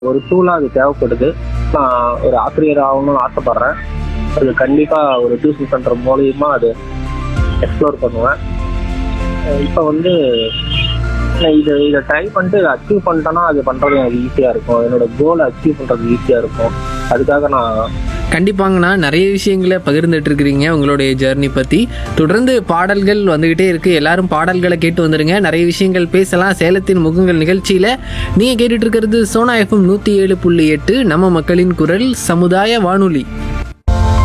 ஒரு டூலா அது தேவைப்படுது நான் ஒரு ஆசிரியர் ஆகணும்னு ஆசைப்படுறேன் அது கண்டிப்பா ஒரு டியூஷன் சென்டர் மூலியமா அது எக்ஸ்ப்ளோர் பண்ணுவேன் அஹ் இப்ப வந்து நான் இதை இதை ட்ரை பண்ணிட்டு அச்சீவ் பண்ணிட்டேன்னா அது பண்றது எனக்கு ஈஸியா இருக்கும் என்னோட கோலை அச்சீவ் பண்றது ஈஸியா இருக்கும் அதுக்காக நான் கண்டிப்பாங்கண்ணா நிறைய விஷயங்களை பகிர்ந்துட்டு இருக்கிறீங்க உங்களுடைய ஜேர்னி பற்றி தொடர்ந்து பாடல்கள் வந்துக்கிட்டே இருக்குது எல்லாரும் பாடல்களை கேட்டு வந்துருங்க நிறைய விஷயங்கள் பேசலாம் சேலத்தின் முகங்கள் நிகழ்ச்சியில் நீங்கள் கேட்டுட்டு இருக்கிறது சோனா எஃப்எம் நூற்றி ஏழு புள்ளி எட்டு நம்ம மக்களின் குரல் சமுதாய வானொலி